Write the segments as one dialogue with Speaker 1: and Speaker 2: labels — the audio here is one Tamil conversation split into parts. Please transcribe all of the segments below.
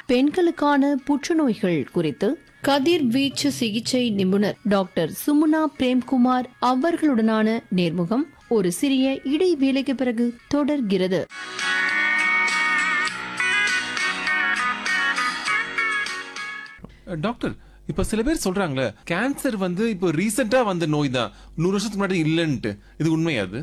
Speaker 1: பெண்களுக்கான புற்றுநோய்கள் குறித்து கதிர்வீச்சு சிகிச்சை நிபுணர் டாக்டர் சுமுனா பிரேம்குமார் அவர்களுடனான நேர்முகம் ஒரு சிறிய இடைவேளைக்கு பிறகு தொடர்கிறது
Speaker 2: டாக்டர் இப்ப சில பேர் சொல்றாங்களே கேன்சர் வந்து இப்போ ரீசெண்டா வந்த நோய் தான் நூறு வருஷத்துக்கு முன்னாடி இல்லைன்ட்டு இது உண்மையா அது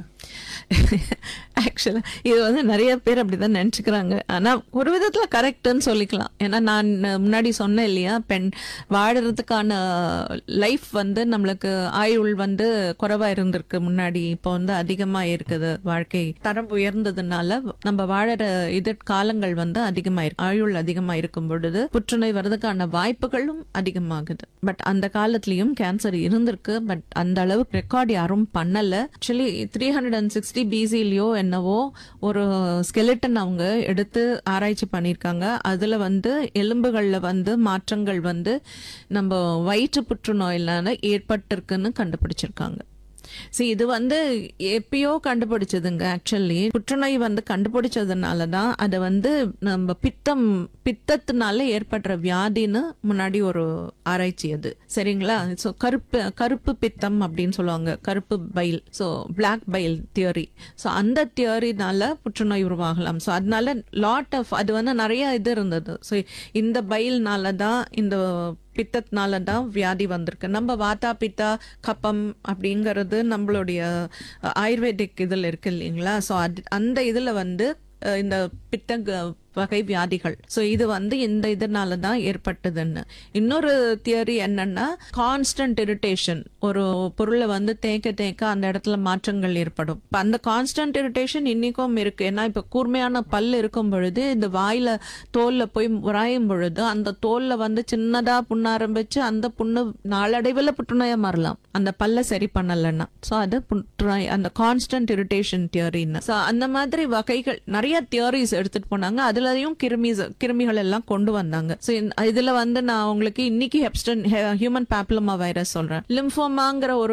Speaker 3: ஆக்சுவலா இது வந்து நிறைய பேர் அப்படிதான் நினைச்சுக்கிறாங்க ஆனா ஒரு விதத்துல கரெக்ட்னு சொல்லிக்கலாம் ஏன்னா நான் முன்னாடி சொன்னேன் இல்லையா பெண் வாழறதுக்கான லைஃப் வந்து நம்மளுக்கு ஆயுள் வந்து குறைவா இருந்திருக்கு முன்னாடி இப்போ வந்து அதிகமா இருக்குது வாழ்க்கை தரம் உயர்ந்ததுனால நம்ம வாழற இது காலங்கள் வந்து அதிகமா இருக்கு ஆயுள் அதிகமா இருக்கும் பொழுது புற்றுநோய் வர்றதுக்கான வாய்ப்புகளும் அதிகமாகுது பட் அந்த காலத்திலயும் கேன்சர் இருந்திருக்கு பட் அந்த அளவுக்கு ரெக்கார்ட் யாரும் பண்ணல actually three hundred and sixty பிசிலயோ என்னவோ ஒரு ஸ்கெலிட்டன் அவங்க எடுத்து ஆராய்ச்சி பண்ணியிருக்காங்க அதுல வந்து எலும்புகள்ல வந்து மாற்றங்கள் வந்து நம்ம வயிற்று புற்றுநோயிலான ஏற்பட்டிருக்குன்னு கண்டுபிடிச்சிருக்காங்க see இது வந்து எப்பயோ கண்டுபிடிச்சதுங்க ஆக்சுவலி புற்றுநோய் வந்து கண்டுபிடிச்சதுனால தான் அதை வந்து நம்ம பித்தம் பித்தத்தினால ஏற்படுற வியாதின்னு முன்னாடி ஒரு ஆராய்ச்சி அது சரிங்களா ஸோ கருப்பு கருப்பு பித்தம் அப்படின்னு சொல்லுவாங்க கருப்பு bile so black bile theory so அந்த தியரினால புற்றுநோய் உருவாகலாம் ஸோ அதனால லாட் ஆஃப் அது வந்து நிறைய இது இருந்தது ஸோ இந்த பைல்னால தான் இந்த பித்தத்தினால தான் வியாதி வந்திருக்கு நம்ம வாத்தா பித்தா கப்பம் அப்படிங்கிறது நம்மளுடைய அஹ், ஆயுர்வேதிக் இதில் இருக்கு இல்லைங்களா ஸோ அது அந்த இதில் வந்து அஹ், இந்த பித்த க- வகை வியாதிகள் ஸோ இது வந்து இந்த இதனால தான் ஏற்பட்டதுன்னு இன்னொரு தியரி என்னன்னா கான்ஸ்டன்ட் இரிட்டேஷன் ஒரு பொருளை வந்து தேய்க்க தேய்க்க அந்த இடத்துல மாற்றங்கள் ஏற்படும் இப்ப அந்த கான்ஸ்டன்ட் இரிட்டேஷன் இன்னைக்கும் இருக்கு ஏன்னா இப்ப கூர்மையான பல் இருக்கும் பொழுது இந்த வாயில தோல்ல போய் உராயும் பொழுது அந்த தோல்ல வந்து சின்னதா புண்ண ஆரம்பிச்சு அந்த புண்ணு நாளடைவில் புற்றுநோயா மாறலாம் அந்த பல்ல சரி பண்ணலன்னா ஸோ அது புற்றுநோய் அந்த கான்ஸ்டன்ட் இரிட்டேஷன் தியரின்னு ஸோ அந்த மாதிரி வகைகள் நிறைய தியரிஸ் எடுத்துட்டு போனாங்க அதுலயும் கிருமி கிருமிகள் எல்லாம் கொண்டு வந்தாங்க ஸோ இதுல வந்து நான் உங்களுக்கு இன்னைக்கு ஹெப்ஸ்டன் ஹியூமன் பேப்லமா வைரஸ் சொல்றேன் லிம்ஃபோமாங்கிற ஒரு